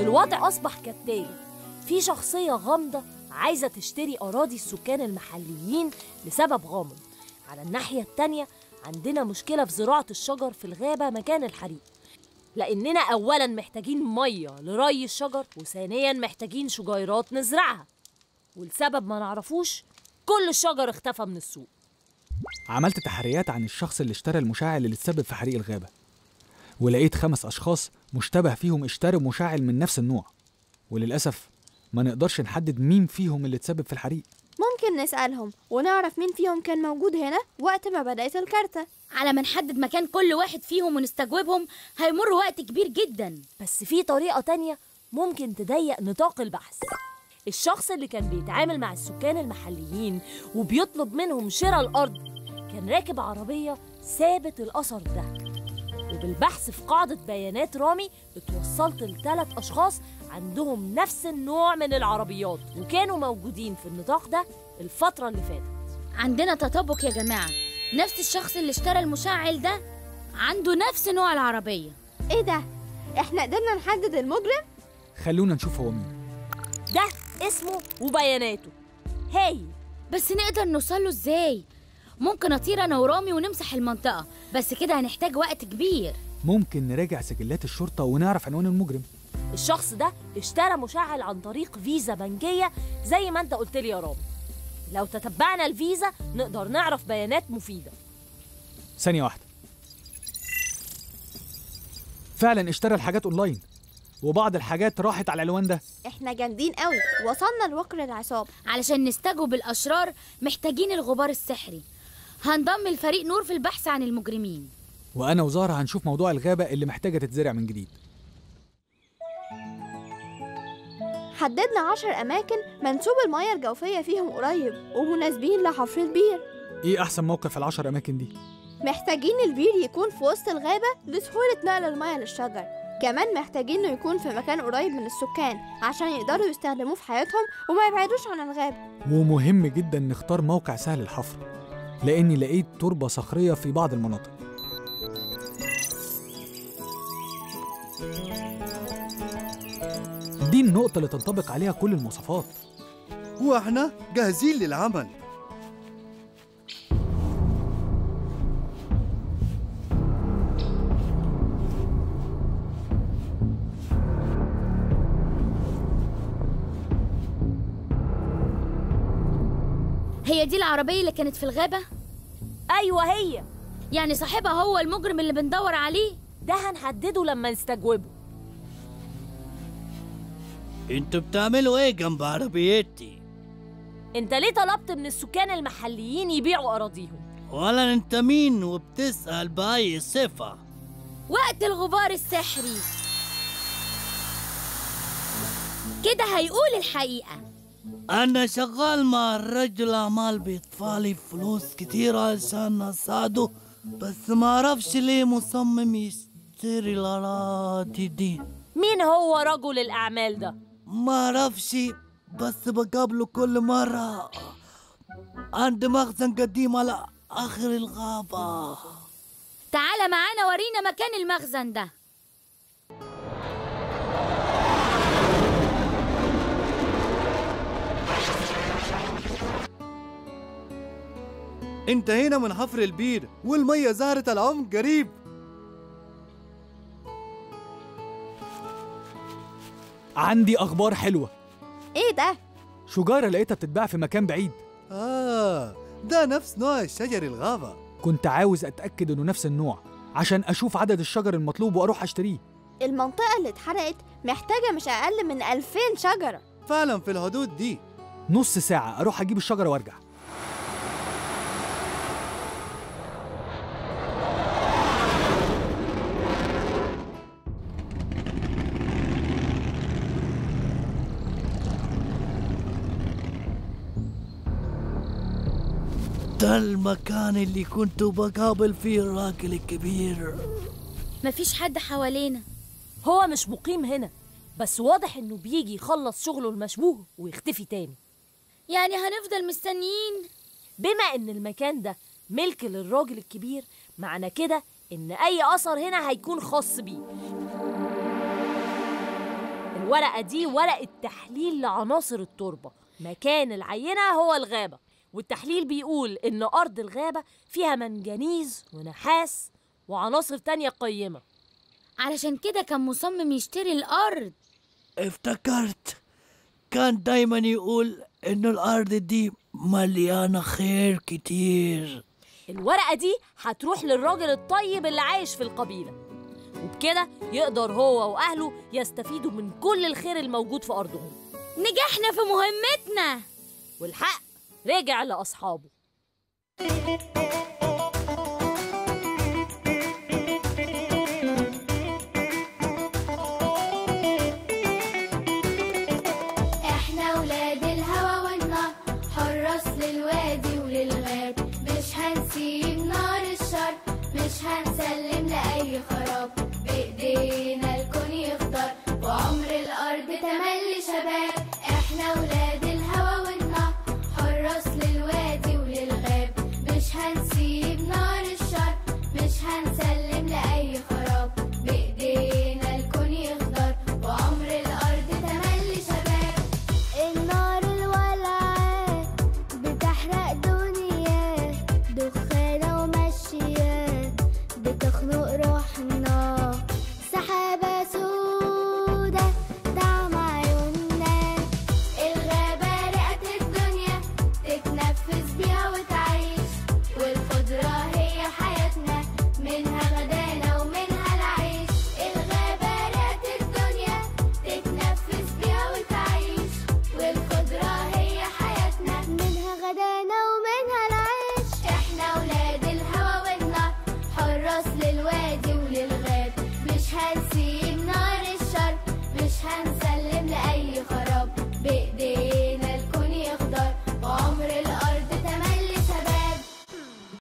الوضع أصبح كالتالي في شخصية غامضة عايزة تشتري أراضي السكان المحليين لسبب غامض على الناحية التانية عندنا مشكلة في زراعة الشجر في الغابة مكان الحريق لأننا أولا محتاجين مية لري الشجر وثانيا محتاجين شجيرات نزرعها والسبب ما نعرفوش كل الشجر اختفى من السوق عملت تحريات عن الشخص اللي اشترى المشعل اللي اتسبب في حريق الغابة ولقيت خمس أشخاص مشتبه فيهم اشتروا مشعل من نفس النوع وللأسف ما نقدرش نحدد مين فيهم اللي اتسبب في الحريق ممكن نسألهم ونعرف مين فيهم كان موجود هنا وقت ما بدأت الكارتة على ما نحدد مكان كل واحد فيهم ونستجوبهم هيمر وقت كبير جدا بس في طريقة تانية ممكن تضيق نطاق البحث الشخص اللي كان بيتعامل مع السكان المحليين وبيطلب منهم شراء الأرض كان راكب عربية سابت الأثر ده وبالبحث في قاعدة بيانات رامي اتوصلت لثلاث أشخاص عندهم نفس النوع من العربيات وكانوا موجودين في النطاق ده الفترة اللي فاتت عندنا تطابق يا جماعة نفس الشخص اللي اشترى المشعل ده عنده نفس نوع العربية ايه ده؟ احنا قدرنا نحدد المجرم؟ خلونا نشوف هو مين ده اسمه وبياناته هايل بس نقدر نوصله ازاي ممكن اطير انا ورامي ونمسح المنطقة بس كده هنحتاج وقت كبير ممكن نراجع سجلات الشرطة ونعرف عنوان المجرم الشخص ده اشترى مشعل عن طريق فيزا بنكية زي ما انت قلت لي يا رامي لو تتبعنا الفيزا نقدر نعرف بيانات مفيدة ثانية واحدة فعلا اشترى الحاجات اونلاين وبعض الحاجات راحت على العنوان ده احنا جامدين قوي وصلنا لوقر العصابة علشان نستجوب الأشرار محتاجين الغبار السحري هنضم الفريق نور في البحث عن المجرمين وانا وزارة هنشوف موضوع الغابة اللي محتاجة تتزرع من جديد حددنا عشر أماكن منسوب المياه الجوفية فيهم قريب ومناسبين لحفر البير ايه احسن موقع في العشر اماكن دي محتاجين البير يكون في وسط الغابة لسهولة نقل المياه للشجر كمان محتاجين انه يكون في مكان قريب من السكان عشان يقدروا يستخدموه في حياتهم وما يبعدوش عن الغابة ومهم جدا نختار موقع سهل الحفر لاني لقيت تربة صخرية في بعض المناطق دي النقطة اللي تنطبق عليها كل المواصفات واحنا جاهزين للعمل هي دي العربية اللي كانت في الغابة؟ أيوة هي يعني صاحبها هو المجرم اللي بندور عليه ده هنحدده لما نستجوبه انتوا بتعملوا ايه جنب عربيتي انت ليه طلبت من السكان المحليين يبيعوا أراضيهم ولا انت مين وبتسأل بأي صفة وقت الغبار السحري كده هيقول الحقيقة أنا شغال مع الرجل أعمال بيدفعلي فلوس كتير عشان أساعده بس ما أعرفش ليه مصمم يشتري الأراضي دي مين هو رجل الأعمال ده؟ ما أعرفش بس بقابله كل مرة عند مخزن قديم على آخر الغابة تعالى معانا ورينا مكان المخزن ده انتهينا من حفر البير والمية ظهرت العمق قريب عندي اخبار حلوة ايه ده؟ شجارة لقيتها بتتباع في مكان بعيد آه ده نفس نوع الشجر الغابة كنت عاوز اتاكد انه نفس النوع عشان اشوف عدد الشجر المطلوب واروح اشتريه المنطقة اللي اتحرقت محتاجة مش أقل من 2000 شجرة فعلا في الحدود دي نص ساعة اروح اجيب الشجرة وارجع ده المكان اللي كنت بقابل فيه الراجل الكبير مفيش حد حوالينا هو مش مقيم هنا بس واضح إنه بيجي يخلص شغله المشبوه ويختفي تاني يعني هنفضل مستنيين بما إن المكان ده ملك للراجل الكبير معنى كده إن أي أثر هنا هيكون خاص بيه الورقة دي ورقة تحليل لعناصر التربة مكان العينة هو الغابة والتحليل بيقول إن أرض الغابة فيها منجنيز ونحاس وعناصر تانية قيمة علشان كده كان مصمم يشتري الأرض افتكرت كان دايما يقول إنه الأرض دي مليانة خير كتير الورقة دي هتروح للراجل الطيب اللي عايش في القبيلة وبكده يقدر هو وأهله يستفيدوا من كل الخير الموجود في أرضهم نجحنا في مهمتنا والحق رجع لأصحابه احنا ولاد الهوى والنار حراس للوادي وللغاب مش هنسيب نار الشر مش هنسلم لأي خراب بإيدينا الكون يختار وعمر الأرض تملي شباب